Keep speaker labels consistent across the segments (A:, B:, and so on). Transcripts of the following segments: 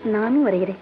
A: நானும் வருகிறேன்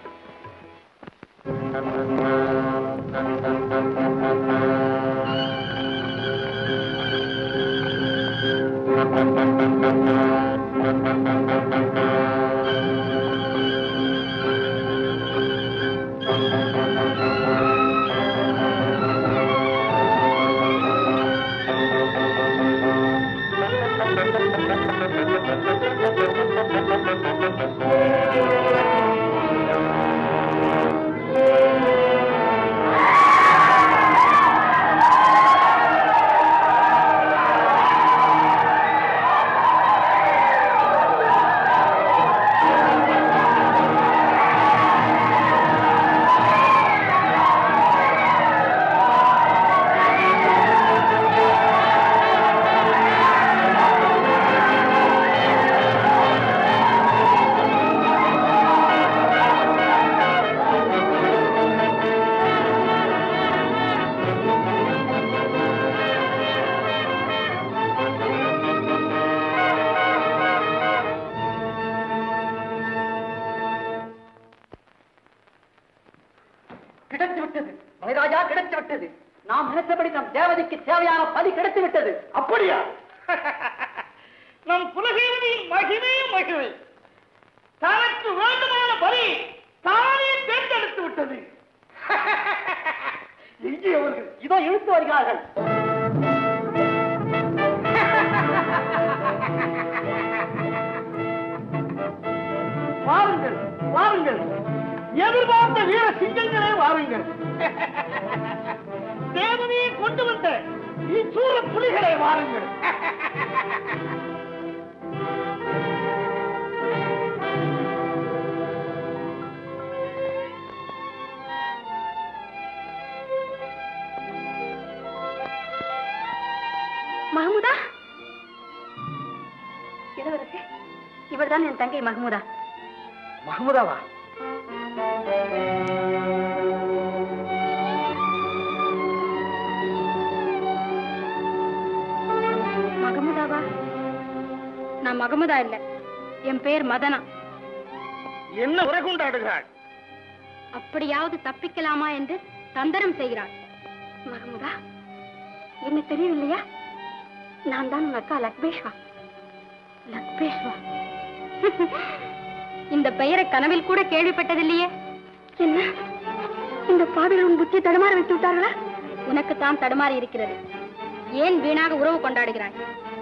B: கிடைத்து விட்டது மலைராஜா கிடைத்து விட்டது நாம் நினைத்தபடி நம் தேவதைக்கு தேவையான பலி கிடைத்து விட்டது
C: அப்படியா நம் குலதேவனின் மகிமே மகிமை தனக்கு வேண்டுமான பலி தானே தேர்ந்தெடுத்து விட்டது எங்கே அவர்கள்
B: இதோ இழுத்து வருகிறார்கள்
C: வாருங்கள் வாருங்கள் எதிர்பார்த்த வீர சிங்கங்களே வாருங்கள் தேவனையை கொண்டு வந்த இச்சூர புலிகளை வாருங்கள்
A: மஹமுதா இளவரசே இவர்தான் என் தங்கை மஹமுதா
B: மஹமுதாவா
A: மகமுதாவா நான் மகமுதா இல்ல என் பேர் மதனா
C: என்ன உரை கொண்டாடுகிறாள்
A: அப்படியாவது தப்பிக்கலாமா என்று தந்திரம் செய்கிறாள் மகமுதா என்ன தெரியவில்லையா நான் தான் உங்க அக்கா லக்பேஷ்வா லக்பேஷ்வா இந்த பெயரை கனவில் கூட கேள்விப்பட்டதில்லையே என்ன இந்த பாவிகள் உன் புத்தி தடுமாற வைத்து விட்டார்களா உனக்கு தான் தடுமாறி இருக்கிறது ஏன் வீணாக உறவு கொண்டாடுகிறாய்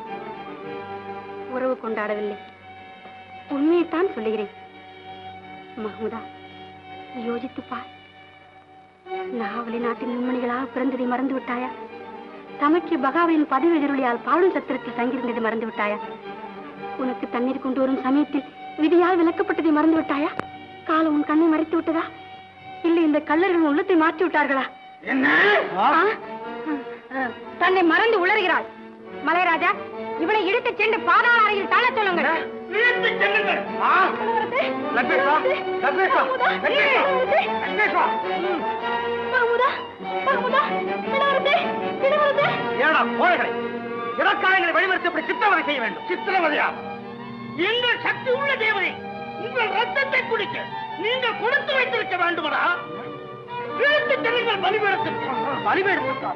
A: உறவு கொண்டாடவில்லை உண்மையைத்தான் சொல்லுகிறேன் மஹமுதா யோசித்து பார் நாவலி நாட்டின் மும்மணிகளாக பிறந்ததை மறந்து விட்டாயா தமக்கு பகாவின் பதவி எதிரொலியால் பாடும் சத்திரத்தில் தங்கியிருந்ததை மறந்து விட்டாயா உனக்கு தண்ணீர் கொண்டு வரும் சமயத்தில் விதியால் விளக்கப்பட்டதை மறந்து விட்டாயா காலம் உன் கண்ணை மறைத்து விட்டதா இல்லை இந்த கள்ளர்கள் உன் உள்ளத்தை மாற்றி விட்டார்களா
C: என்ன
A: ஆ? ஆ, தன்னை மறந்து உளறுகிறாள் மலைராஜா இவளை இழுத்துச் சென்று பாதாள அறையில் தாழ சொல்லுங்கள்
C: இழுத்துச் செல்லுங்கள். ஆ?
A: இளவரசே,
C: லக்ஷ்மேஸ்வா, லக்ஷ்மேஸ்வா,
A: மகமுதா,
C: லக்ஷ்மேஸ்வா,
A: இளவரசே.
C: லக்ஷ்மேஸ்வா.
A: மகமுதா, மகமுதா, இளவரசே, இளவரசே.
C: ஏடா கோழைகளை இலக்காயங்களை வழிமறித்தபடி சித்திரவதை செய்ய வேண்டும் சித்திரவதையா எங்கள் சக்தி உள்ள தேவனை உங்கள் ரத்தத்தை குடிக்க நீங்கள் கொடுத்து வைத்திருக்க வேண்டுமடா இழுத்து செல்லுங்கள் பலிபீடத்திற்கு பலிபீடத்திற்கா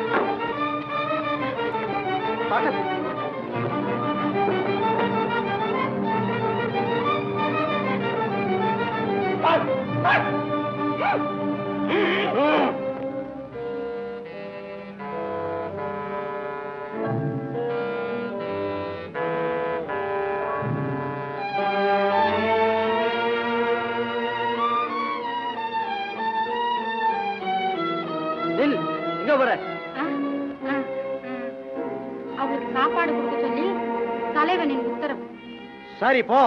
B: நில் எங்க போற
A: ஆ, ஆ, ஆ. அவளுக்கு சாப்பாடு கொடுக்க சொல்லி தலைவனின் உத்தரவு
B: சரி போ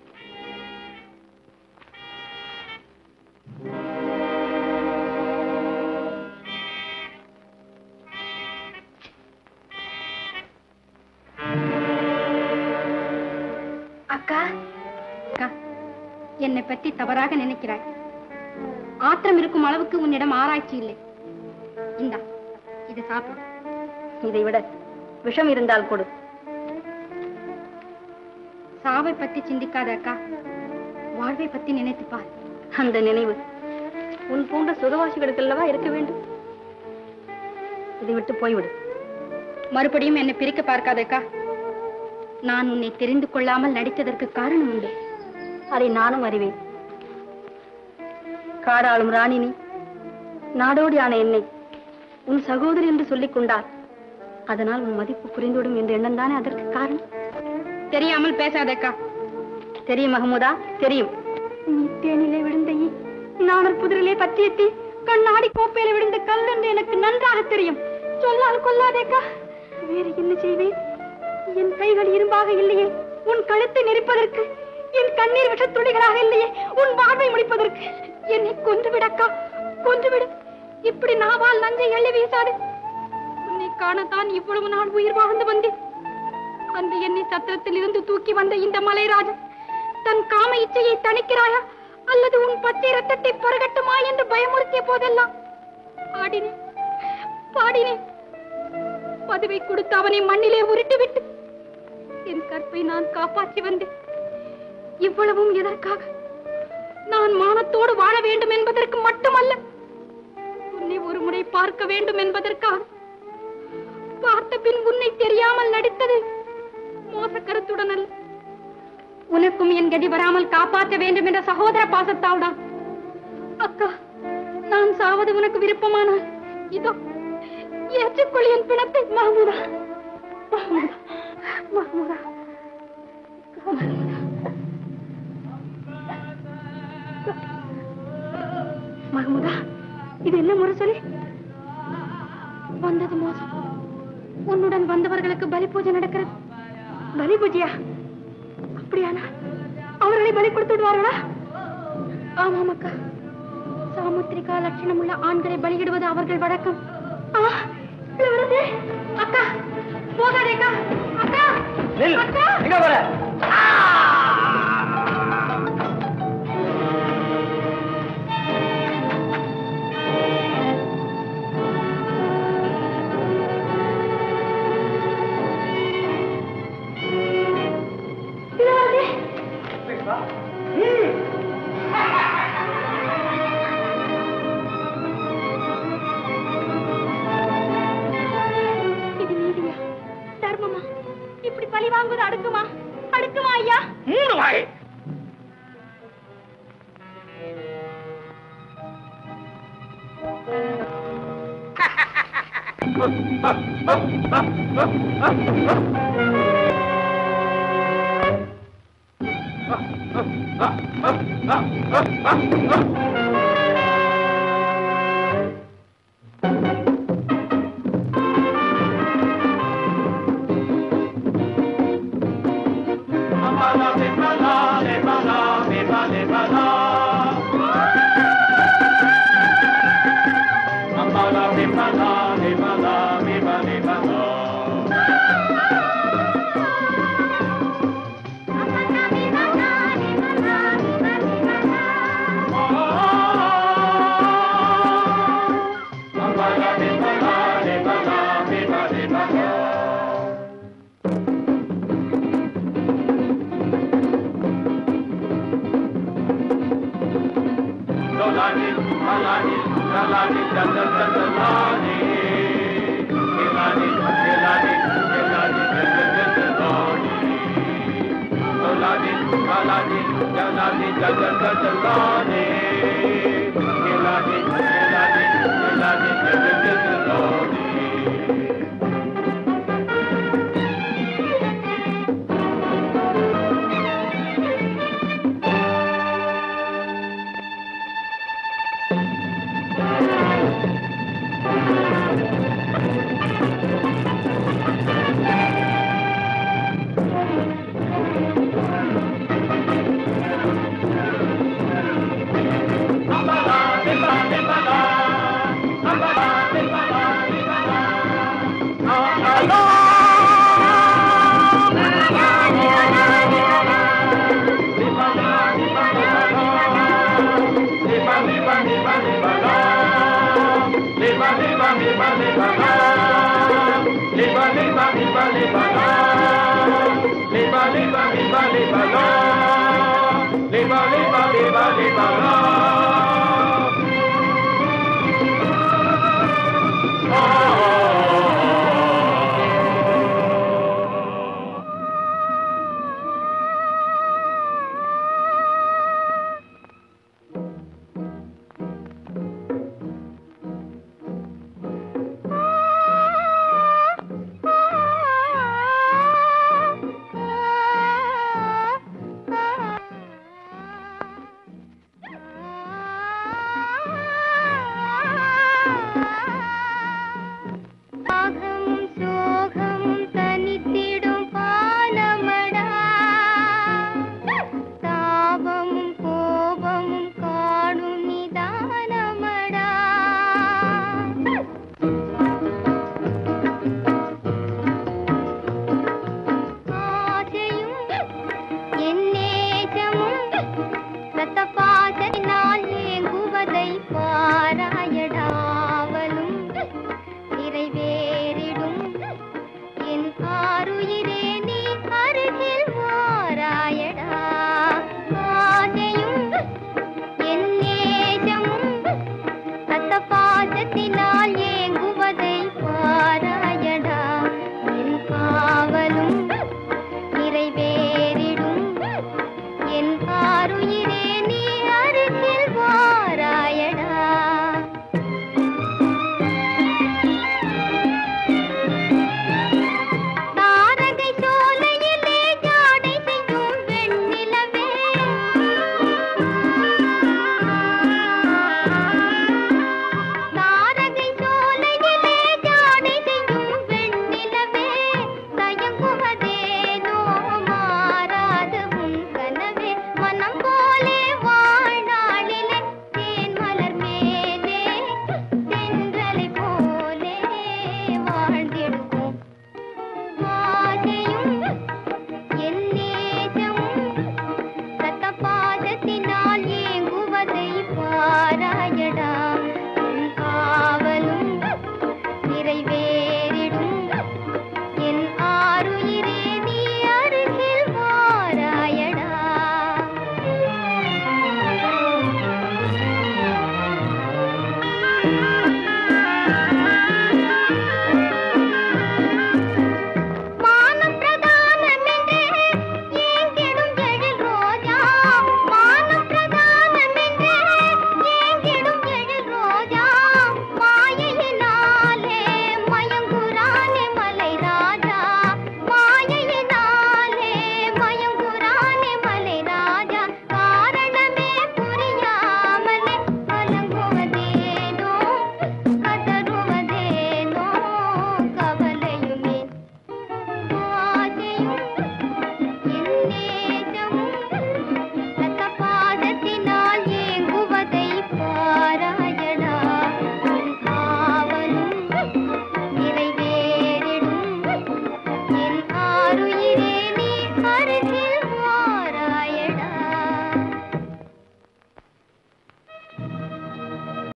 A: அக்கா அக்கா என்னை பற்றி தவறாக நினைக்கிறாய் ஆத்திரம் இருக்கும் அளவுக்கு உன்னிடம் ஆராய்ச்சி இல்லை இந்தா இது சாப்பிடு இதை விட விஷம் இருந்தால் கொடு சாவை பற்றி சிந்திக்காத அக்கா வாழ்வை பத்தி நினைத்துப் பார் அந்த நினைவு உன் போன்ற சுகவாசிகளுக்கு அல்லவா இருக்க வேண்டும் இதை விட்டு போய்விடு மறுபடியும் என்னை பிரிக்க பார்க்காதேக்கா நான் உன்னை தெரிந்து கொள்ளாமல் நடித்ததற்கு காரணம் உண்டு அதை நானும் அறிவேன் காடாளும் ராணினி நாடோடியான என்னை உன் சகோதரி என்று சொல்லிக் கொண்டார் அதனால் உன் மதிப்பு புரிந்துவிடும் என்ற எண்ணம் தானே அதற்கு காரணம் தெரியாமல் பேசாதேக்கா தெரியும் மகமுதா தெரியும் நீ தேனிலே விழுந்த ஈ நாணர் புதிரிலே பற்றியத்தி கண்ணாடி கோப்பையில விழுந்த கல் என்று எனக்கு நன்றாக தெரியும் சொல்லால் கொல்லாதேக்கா வேறு என்ன செய்வேன் என் கைகள் இரும்பாக இல்லையே உன் கழுத்தை நெரிப்பதற்கு என் கண்ணீர் விஷ துளிகளாக இல்லையே உன் வாழ்வை முடிப்பதற்கு என்னை கொன்று விடக்கா கொன்று விடு இப்படி நாவால் நஞ்சை எள்ளி வீசாது உன்னை காணத்தான் இவ்வளவு நாள் உயிர் வாழ்ந்து வந்தேன் அந்த என்னை சத்திரத்தில் இருந்து தூக்கி வந்த இந்த மலைராஜன் தன் காம இச்சையை தணிக்கிறாயா அல்லது உன் பச்சை ரத்தத்தை பருகட்டுமா என்று பயமுறுத்திய போதெல்லாம் ஆடினேன் பாடினேன் பதுவை கொடுத்து அவனை மண்ணிலே உருட்டிவிட்டு என் கற்பை நான் காப்பாற்றி வந்தேன் இவ்வளவும் எதற்காக நான் மானத்தோடு வாழ வேண்டும் என்பதற்கு மட்டுமல்ல உன்னை ஒரு முறை பார்க்க வேண்டும் என்பதற்காக பார்த்த பின் உன்னை தெரியாமல் நடித்தது மோசக்கருத்துடன் அல்ல உனக்கும் என் கதி வராமல் காப்பாற்ற வேண்டும் என்ற சகோதர பாசத்தால் தான் அக்கா நான் சாவது உனக்கு விருப்பமானால் இதோ ஏற்றுக்கொள் என் பிணத்தை மாமுதா மாமுதா மாமுதா மகமுதா இது என்ன முரசொலி வந்தது மோசம் உன்னுடன் வந்தவர்களுக்கு பலி பூஜை நடக்கிறது பலி பூஜையா அப்படியானா அவர்களை பலி கொடுத்து விடுவார்களா ஆமாம் அக்கா சாமுத்திரிகா லட்சணம் உள்ள ஆண்களை பலியிடுவது அவர்கள் வழக்கம் ஆ, இது வருது. அக்கா போகாதே அக்கா அக்கா
B: நில்
A: அக்கா
B: எங்க போற
A: இது வருது. இது நீதியா தர்மமா இப்படி பழி வாங்குவது அடுக்குமா அடுக்குமா ஐயா
C: மூணு வாய்
D: Jalani, Jalani, Jalani, Jalani,